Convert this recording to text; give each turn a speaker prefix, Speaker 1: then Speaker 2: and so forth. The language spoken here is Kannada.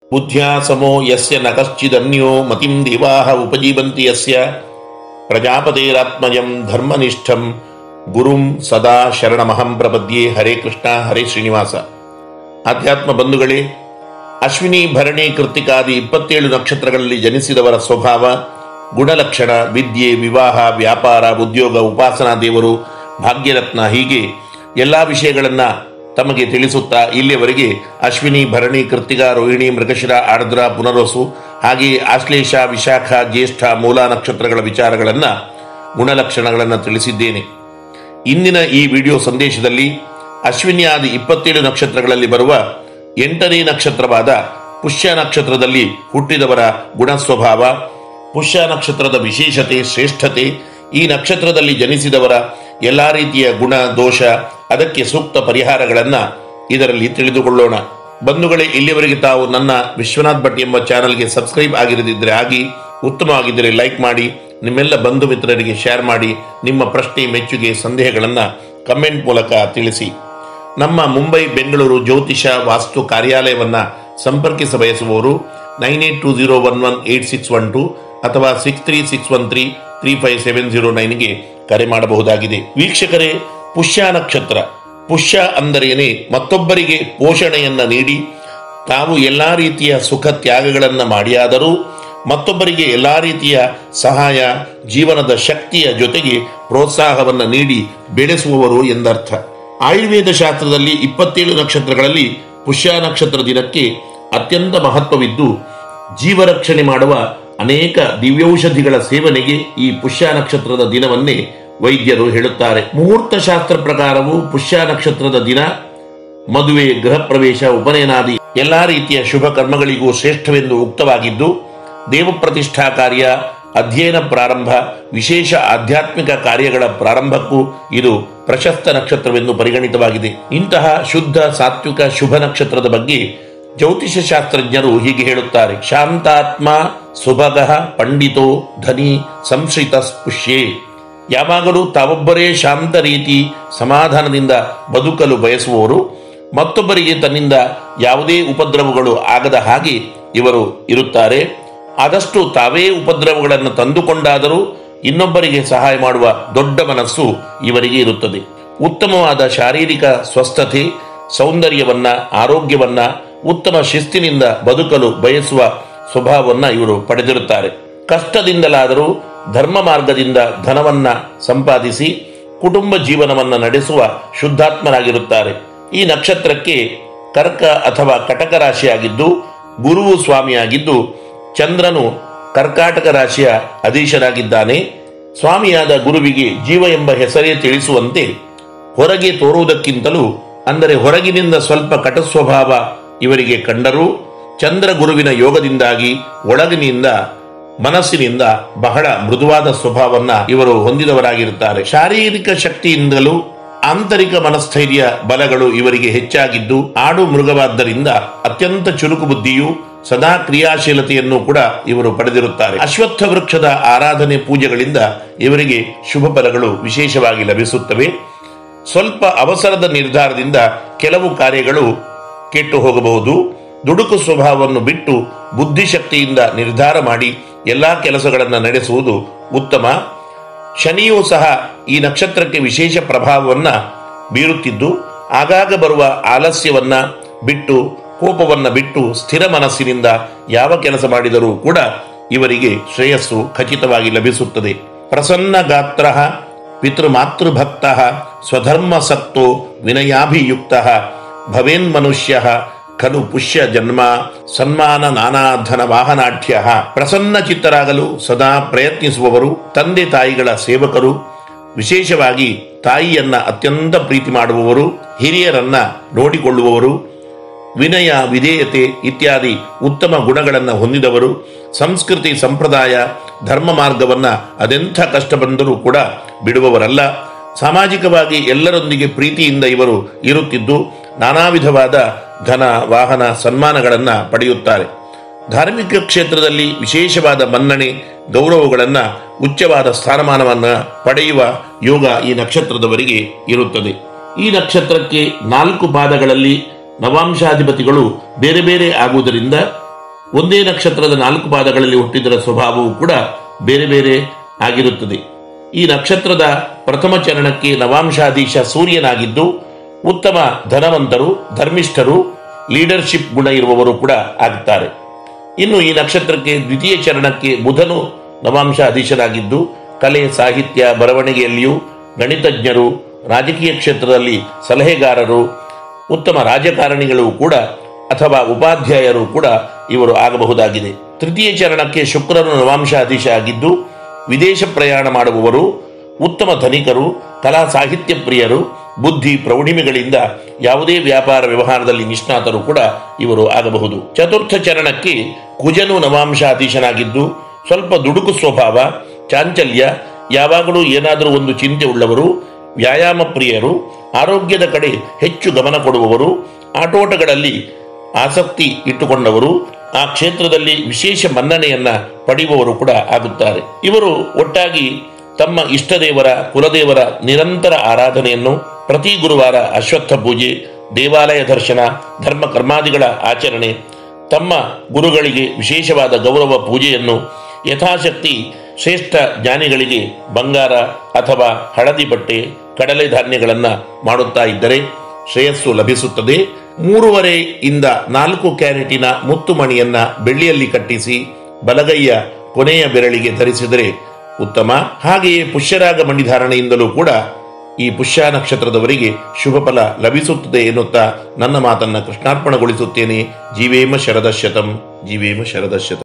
Speaker 1: ಬುದ್ಧ್ಯಾ ಸಮೋ ಯಸ್ಯ ನ ಕಶ್ಚಿದನ್ಯೋ ಮತಿಂ ದೇವಾಹ ಉಪಜೀವಂತಿ ಯಸ್ಯ ಪ್ರಜಾಪತೇರಾತ್ಮಜಂ ಧರ್ಮನಿಷ್ಠಂ ಗುರುಂ ಸದಾ ಶರಣಮಹಂ ಪ್ರಪದ್ಯೆ ಹರೇ ಕೃಷ್ಣ ಹರೇ ಶ್ರೀನಿವಾಸ ಆಧ್ಯಾತ್ಮ ಬಂಧುಗಳೇ ಅಶ್ವಿನಿ ಭರಣಿ ಕೃತಿಕಾದಿ ಇಪ್ಪತ್ತೇಳು ನಕ್ಷತ್ರಗಳಲ್ಲಿ ಜನಿಸಿದವರ ಸ್ವಭಾವ ಗುಣಲಕ್ಷಣ ವಿದ್ಯೆ ವಿವಾಹ ವ್ಯಾಪಾರ ಉದ್ಯೋಗ ಉಪಾಸನಾ ದೇವರು ಭಾಗ್ಯರತ್ನ ಹೀಗೆ ಎಲ್ಲ ವಿಷಯಗಳನ್ನ ತಮಗೆ ತಿಳಿಸುತ್ತಾ ಇಲ್ಲಿಯವರೆಗೆ ಅಶ್ವಿನಿ ಭರಣಿ ಕೃತಿಕ ರೋಹಿಣಿ ಮೃಗಶಿರ ಆರ್ದ್ರ ಪುನರ್ವಸು ಹಾಗೆಯೇ ಆಶ್ಲೇಷ ವಿಶಾಖ ಜ್ಯೇಷ್ಠ ಮೂಲ ನಕ್ಷತ್ರಗಳ ವಿಚಾರಗಳನ್ನು ಗುಣಲಕ್ಷಣಗಳನ್ನು ತಿಳಿಸಿದ್ದೇನೆ ಇಂದಿನ ಈ ವಿಡಿಯೋ ಸಂದೇಶದಲ್ಲಿ ಅಶ್ವಿನಿ ಆದಿ ಇಪ್ಪತ್ತೇಳು ನಕ್ಷತ್ರಗಳಲ್ಲಿ ಬರುವ ಎಂಟನೇ ನಕ್ಷತ್ರವಾದ ಪುಷ್ಯ ನಕ್ಷತ್ರದಲ್ಲಿ ಹುಟ್ಟಿದವರ ಗುಣ ಸ್ವಭಾವ ಪುಷ್ಯ ನಕ್ಷತ್ರದ ವಿಶೇಷತೆ ಶ್ರೇಷ್ಠತೆ ಈ ನಕ್ಷತ್ರದಲ್ಲಿ ಜನಿಸಿದವರ ಎಲ್ಲ ರೀತಿಯ ಗುಣ ದೋಷ ಅದಕ್ಕೆ ಸೂಕ್ತ ಪರಿಹಾರಗಳನ್ನು ಇದರಲ್ಲಿ ತಿಳಿದುಕೊಳ್ಳೋಣ ಬಂಧುಗಳೇ ಇಲ್ಲಿವರೆಗೆ ತಾವು ನನ್ನ ವಿಶ್ವನಾಥ್ ಭಟ್ ಎಂಬ ಚಾನಲ್ಗೆ ಸಬ್ಸ್ಕ್ರೈಬ್ ಆಗಿರದಿದ್ದರೆ ಆಗಿ ಉತ್ತಮವಾಗಿದ್ದರೆ ಲೈಕ್ ಮಾಡಿ ನಿಮ್ಮೆಲ್ಲ ಬಂಧು ಮಿತ್ರರಿಗೆ ಶೇರ್ ಮಾಡಿ ನಿಮ್ಮ ಪ್ರಶ್ನೆ ಮೆಚ್ಚುಗೆ ಸಂದೇಹಗಳನ್ನು ಕಮೆಂಟ್ ಮೂಲಕ ತಿಳಿಸಿ ನಮ್ಮ ಮುಂಬೈ ಬೆಂಗಳೂರು ಜ್ಯೋತಿಷ ವಾಸ್ತು ಕಾರ್ಯಾಲಯವನ್ನು ಸಂಪರ್ಕಿಸ ಬಯಸುವವರು nine eight two zero one one eight six one two ಅಥವಾ six three six one three three five seven zero ನೈನ್ಗೆ ಕರೆ ಮಾಡಬಹುದಾಗಿದೆ ವೀಕ್ಷಕರೇ ಪುಷ್ಯ ನಕ್ಷತ್ರ ಪುಷ್ಯ ಅಂದರೇನೆ ಮತ್ತೊಬ್ಬರಿಗೆ ಪೋಷಣೆಯನ್ನ ನೀಡಿ ತಾವು ಎಲ್ಲ ರೀತಿಯ ಸುಖ ತ್ಯಾಗಗಳನ್ನು ಮಾಡಿಯಾದರೂ ಮತ್ತೊಬ್ಬರಿಗೆ ಎಲ್ಲ ರೀತಿಯ ಸಹಾಯ ಜೀವನದ ಶಕ್ತಿಯ ಜೊತೆಗೆ ಪ್ರೋತ್ಸಾಹವನ್ನು ನೀಡಿ ಬೆಳೆಸುವವರು ಎಂದರ್ಥ ಆಯುರ್ವೇದ ಶಾಸ್ತ್ರದಲ್ಲಿ ಇಪ್ಪತ್ತೇಳು ನಕ್ಷತ್ರಗಳಲ್ಲಿ ಪುಷ್ಯ ನಕ್ಷತ್ರ ದಿನಕ್ಕೆ ಅತ್ಯಂತ ಮಹತ್ವವಿದ್ದು ಜೀವರಕ್ಷಣೆ ಮಾಡುವ ಅನೇಕ ದಿವ್ಯೌಷಧಿಗಳ ಸೇವನೆಗೆ ಈ ಪುಷ್ಯ ನಕ್ಷತ್ರದ ದಿನವನ್ನೇ ವೈದ್ಯರು ಹೇಳುತ್ತಾರೆ ಮುಹೂರ್ತ ಶಾಸ್ತ್ರ ಪ್ರಕಾರವು ಪುಷ್ಯ ನಕ್ಷತ್ರದ ದಿನ ಮದುವೆ ಗೃಹ ಪ್ರವೇಶ ಉಪನಯನಾದಿ ಎಲ್ಲಾ ರೀತಿಯ ಶುಭ ಕರ್ಮಗಳಿಗೂ ಶ್ರೇಷ್ಠವೆಂದು ಉಕ್ತವಾಗಿದ್ದು ದೇವ ಪ್ರತಿಷ್ಠಾ ಕಾರ್ಯ ಅಧ್ಯಯನ ಪ್ರಾರಂಭ ವಿಶೇಷ ಆಧ್ಯಾತ್ಮಿಕ ಕಾರ್ಯಗಳ ಪ್ರಾರಂಭಕ್ಕೂ ಇದು ಪ್ರಶಸ್ತ ನಕ್ಷತ್ರವೆಂದು ಪರಿಗಣಿತವಾಗಿದೆ ಇಂತಹ ಶುದ್ಧ ಸಾತ್ವಿಕ ಶುಭ ನಕ್ಷತ್ರದ ಬಗ್ಗೆ ಜ್ಯೋತಿಷ ಶಾಸ್ತ್ರಜ್ಞರು ಹೀಗೆ ಹೇಳುತ್ತಾರೆ ಶಾಂತಾತ್ಮ ಸುಭಗ ಪಂಡಿತೋ ಧನಿ ಸಂಶ್ರಿತ ಪುಷ್ಯೇ ಯಾವಾಗಲೂ ತಾವೊಬ್ಬರೇ ಶಾಂತ ರೀತಿ ಸಮಾಧಾನದಿಂದ ಬದುಕಲು ಬಯಸುವವರು ಮತ್ತೊಬ್ಬರಿಗೆ ತನ್ನಿಂದ ಯಾವುದೇ ಉಪದ್ರವಗಳು ಆಗದ ಹಾಗೆ ಇವರು ಇರುತ್ತಾರೆ ಆದಷ್ಟು ತಾವೇ ಉಪದ್ರವಗಳನ್ನು ತಂದುಕೊಂಡಾದರೂ ಇನ್ನೊಬ್ಬರಿಗೆ ಸಹಾಯ ಮಾಡುವ ದೊಡ್ಡ ಮನಸ್ಸು ಇವರಿಗೆ ಇರುತ್ತದೆ ಉತ್ತಮವಾದ ಶಾರೀರಿಕ ಸ್ವಸ್ಥತೆ ಸೌಂದರ್ಯವನ್ನ ಆರೋಗ್ಯವನ್ನ ಉತ್ತಮ ಶಿಸ್ತಿನಿಂದ ಬದುಕಲು ಬಯಸುವ ಸ್ವಭಾವವನ್ನ ಇವರು ಪಡೆದಿರುತ್ತಾರೆ ಕಷ್ಟದಿಂದಲಾದರೂ ಧರ್ಮ ಮಾರ್ಗದಿಂದ ಧನವನ್ನ ಸಂಪಾದಿಸಿ ಕುಟುಂಬ ಜೀವನವನ್ನ ನಡೆಸುವ ಶುದ್ಧಾತ್ಮರಾಗಿರುತ್ತಾರೆ ಈ ನಕ್ಷತ್ರಕ್ಕೆ ಕರ್ಕ ಅಥವಾ ಕಟಕ ರಾಶಿಯಾಗಿದ್ದು ಗುರುವು ಸ್ವಾಮಿಯಾಗಿದ್ದು ಚಂದ್ರನು ಕರ್ಕಾಟಕ ರಾಶಿಯ ಅಧೀಶನಾಗಿದ್ದಾನೆ ಸ್ವಾಮಿಯಾದ ಗುರುವಿಗೆ ಜೀವ ಎಂಬ ಹೆಸರೇ ತಿಳಿಸುವಂತೆ ಹೊರಗೆ ತೋರುವುದಕ್ಕಿಂತಲೂ ಅಂದರೆ ಹೊರಗಿನಿಂದ ಸ್ವಲ್ಪ ಕಟ ಸ್ವಭಾವ ಇವರಿಗೆ ಕಂಡರೂ ಚಂದ್ರ ಗುರುವಿನ ಯೋಗದಿಂದಾಗಿ ಒಳಗಿನಿಂದ ಮನಸ್ಸಿನಿಂದ ಬಹಳ ಮೃದುವಾದ ಸ್ವಭಾವವನ್ನ ಇವರು ಹೊಂದಿದವರಾಗಿರುತ್ತಾರೆ ಶಾರೀರಿಕ ಶಕ್ತಿಯಿಂದಲೂ ಆಂತರಿಕ ಮನಸ್ಥೈರ್ಯ ಬಲಗಳು ಇವರಿಗೆ ಹೆಚ್ಚಾಗಿದ್ದು ಆಡು ಮೃಗವಾದ್ದರಿಂದ ಅತ್ಯಂತ ಚುರುಕು ಬುದ್ಧಿಯು ಸದಾ ಕ್ರಿಯಾಶೀಲತೆಯನ್ನು ಕೂಡ ಇವರು ಪಡೆದಿರುತ್ತಾರೆ ಅಶ್ವತ್ಥ ವೃಕ್ಷದ ಆರಾಧನೆ ಪೂಜೆಗಳಿಂದ ಇವರಿಗೆ ಶುಭ ಫಲಗಳು ವಿಶೇಷವಾಗಿ ಲಭಿಸುತ್ತವೆ ಸ್ವಲ್ಪ ಅವಸರದ ನಿರ್ಧಾರದಿಂದ ಕೆಲವು ಕಾರ್ಯಗಳು ಕೆಟ್ಟು ಹೋಗಬಹುದು ದುಡುಕು ಸ್ವಭಾವವನ್ನು ಬಿಟ್ಟು ಬುದ್ಧಿಶಕ್ತಿಯಿಂದ ನಿರ್ಧಾರ ಮಾಡಿ ಎಲ್ಲಾ ಕೆಲಸಗಳನ್ನು ನಡೆಸುವುದು ಉತ್ತಮ ಶನಿಯೂ ಸಹ ಈ ನಕ್ಷತ್ರಕ್ಕೆ ವಿಶೇಷ ಪ್ರಭಾವವನ್ನ ಬೀರುತ್ತಿದ್ದು ಆಗಾಗ ಬರುವ ಆಲಸ್ಯವನ್ನ ಬಿಟ್ಟು ಕೋಪವನ್ನ ಬಿಟ್ಟು ಸ್ಥಿರ ಮನಸ್ಸಿನಿಂದ ಯಾವ ಕೆಲಸ ಮಾಡಿದರೂ ಕೂಡ ಇವರಿಗೆ ಶ್ರೇಯಸ್ಸು ಖಚಿತವಾಗಿ ಲಭಿಸುತ್ತದೆ ಪ್ರಸನ್ನ ಗಾತ್ರ ಪಿತೃಮಾತೃಭಕ್ತ ಸ್ವಧರ್ಮ ಸತ್ತೋ ವಿನಯಾಭಿಯುಕ್ತ ಭವೇನ್ ಮನುಷ್ಯ ಖಲು ಪುಷ್ಯ ಜನ್ಮ ಸನ್ಮಾನ ನಾನಾಧನ ವಾಹನಾಢ್ಯ ಪ್ರಸನ್ನ ಚಿತ್ತರಾಗಲು ಸದಾ ಪ್ರಯತ್ನಿಸುವವರು ತಂದೆ ತಾಯಿಗಳ ಸೇವಕರು ವಿಶೇಷವಾಗಿ ತಾಯಿಯನ್ನ ಅತ್ಯಂತ ಪ್ರೀತಿ ಮಾಡುವವರು ಹಿರಿಯರನ್ನ ನೋಡಿಕೊಳ್ಳುವವರು ವಿನಯ ವಿಧೇಯತೆ ಇತ್ಯಾದಿ ಉತ್ತಮ ಗುಣಗಳನ್ನು ಹೊಂದಿದವರು ಸಂಸ್ಕೃತಿ ಸಂಪ್ರದಾಯ ಧರ್ಮ ಮಾರ್ಗವನ್ನ ಅದೆಂಥ ಕಷ್ಟ ಬಂದರೂ ಕೂಡ ಬಿಡುವವರಲ್ಲ ಸಾಮಾಜಿಕವಾಗಿ ಎಲ್ಲರೊಂದಿಗೆ ಪ್ರೀತಿಯಿಂದ ಇವರು ಇರುತ್ತಿದ್ದು ನಾನಾ ವಿಧವಾದ ಧನ ವಾಹನ ಸನ್ಮಾನಗಳನ್ನ ಪಡೆಯುತ್ತಾರೆ ಧಾರ್ಮಿಕ ಕ್ಷೇತ್ರದಲ್ಲಿ ವಿಶೇಷವಾದ ಮನ್ನಣೆ ಗೌರವಗಳನ್ನು ಉಚ್ಚವಾದ ಸ್ಥಾನಮಾನವನ್ನು ಪಡೆಯುವ ಯೋಗ ಈ ನಕ್ಷತ್ರದವರಿಗೆ ಇರುತ್ತದೆ ಈ ನಕ್ಷತ್ರಕ್ಕೆ ನಾಲ್ಕು ಪಾದಗಳಲ್ಲಿ ನವಾಂಶಾಧಿಪತಿಗಳು ಬೇರೆ ಬೇರೆ ಆಗುವುದರಿಂದ ಒಂದೇ ನಕ್ಷತ್ರದ ನಾಲ್ಕು ಪಾದಗಳಲ್ಲಿ ಹುಟ್ಟಿದರ ಸ್ವಭಾವವು ಕೂಡ ಬೇರೆ ಬೇರೆ ಆಗಿರುತ್ತದೆ ಈ ನಕ್ಷತ್ರದ ಪ್ರಥಮ ಚರಣಕ್ಕೆ ನವಾಂಶಾಧೀಶ ಸೂರ್ಯನಾಗಿದ್ದು ಉತ್ತಮ ಧನವಂತರು ಧರ್ಮಿಷ್ಠರು ಲೀಡರ್ಶಿಪ್ ಗುಣ ಇರುವವರು ಕೂಡ ಆಗ್ತಾರೆ ಇನ್ನು ಈ ನಕ್ಷತ್ರಕ್ಕೆ ದ್ವಿತೀಯ ಚರಣಕ್ಕೆ ಬುಧನು ನವಾಂಶ ಅಧೀಶನಾಗಿದ್ದು ಕಲೆ ಸಾಹಿತ್ಯ ಬರವಣಿಗೆಯಲ್ಲಿಯೂ ಗಣಿತಜ್ಞರು ರಾಜಕೀಯ ಕ್ಷೇತ್ರದಲ್ಲಿ ಸಲಹೆಗಾರರು ಉತ್ತಮ ರಾಜಕಾರಣಿಗಳು ಕೂಡ ಅಥವಾ ಉಪಾಧ್ಯಾಯರು ಕೂಡ ಇವರು ಆಗಬಹುದಾಗಿದೆ ತೃತೀಯ ಚರಣಕ್ಕೆ ಶುಕ್ರನು ನವಾಂಶ ಅಧೀಶ ಆಗಿದ್ದು ವಿದೇಶ ಪ್ರಯಾಣ ಮಾಡುವವರು ಉತ್ತಮ ಧನಿಕರು ಕಲಾ ಸಾಹಿತ್ಯ ಪ್ರಿಯರು ಬುದ್ಧಿ ಪ್ರೌಢಿಮೆಗಳಿಂದ ಯಾವುದೇ ವ್ಯಾಪಾರ ವ್ಯವಹಾರದಲ್ಲಿ ನಿಷ್ಣಾತರು ಕೂಡ ಇವರು ಆಗಬಹುದು ಚತುರ್ಥ ಚರಣಕ್ಕೆ ಕುಜನು ನವಾಂಶ ಅಧೀಶನಾಗಿದ್ದು ಸ್ವಲ್ಪ ದುಡುಕು ಸ್ವಭಾವ ಚಾಂಚಲ್ಯ ಯಾವಾಗಲೂ ಏನಾದರೂ ಒಂದು ಚಿಂತೆ ಉಳ್ಳವರು ವ್ಯಾಯಾಮ ಪ್ರಿಯರು ಆರೋಗ್ಯದ ಕಡೆ ಹೆಚ್ಚು ಗಮನ ಕೊಡುವವರು ಆಟೋಟಗಳಲ್ಲಿ ಆಸಕ್ತಿ ಇಟ್ಟುಕೊಂಡವರು ಆ ಕ್ಷೇತ್ರದಲ್ಲಿ ವಿಶೇಷ ಮನ್ನಣೆಯನ್ನ ಪಡೆಯುವವರು ಕೂಡ ಆಗುತ್ತಾರೆ ಇವರು ಒಟ್ಟಾಗಿ ತಮ್ಮ ಇಷ್ಟದೇವರ ಕುಲದೇವರ ನಿರಂತರ ಆರಾಧನೆಯನ್ನು ಪ್ರತಿ ಗುರುವಾರ ಅಶ್ವತ್ಥ ಪೂಜೆ ದೇವಾಲಯ ದರ್ಶನ ಧರ್ಮ ಕರ್ಮಾದಿಗಳ ಆಚರಣೆ ತಮ್ಮ ಗುರುಗಳಿಗೆ ವಿಶೇಷವಾದ ಗೌರವ ಪೂಜೆಯನ್ನು ಯಥಾಶಕ್ತಿ ಶ್ರೇಷ್ಠ ಜ್ಞಾನಿಗಳಿಗೆ ಬಂಗಾರ ಅಥವಾ ಹಳದಿ ಬಟ್ಟೆ ಕಡಲೆ ಧಾನ್ಯಗಳನ್ನು ಮಾಡುತ್ತಾ ಇದ್ದರೆ ಶ್ರೇಯಸ್ಸು ಲಭಿಸುತ್ತದೆ ಮೂರುವರೆ ಇಂದ ನಾಲ್ಕು ಕ್ಯಾರೆಟಿನ ಮುತ್ತುಮಣಿಯನ್ನ ಬೆಳ್ಳಿಯಲ್ಲಿ ಕಟ್ಟಿಸಿ ಬಲಗೈಯ ಕೊನೆಯ ಬೆರಳಿಗೆ ಧರಿಸಿದರೆ ಉತ್ತಮ ಹಾಗೆಯೇ ಪುಷ್ಯರಾಗ ಮಣಿಧಾರಣೆಯಿಂದಲೂ ಕೂಡ ಈ ಪುಷ್ಯ ನಕ್ಷತ್ರದವರಿಗೆ ಶುಭ ಫಲ ಲಭಿಸುತ್ತದೆ ಎನ್ನುತ್ತಾ ನನ್ನ ಮಾತನ್ನ ಕೃಷ್ಣಾರ್ಪಣಗೊಳಿಸುತ್ತೇನೆ ಜೀವೇಮ ಶರದಶತಂ ಜೀವೇಮ ಶರದಶತಂ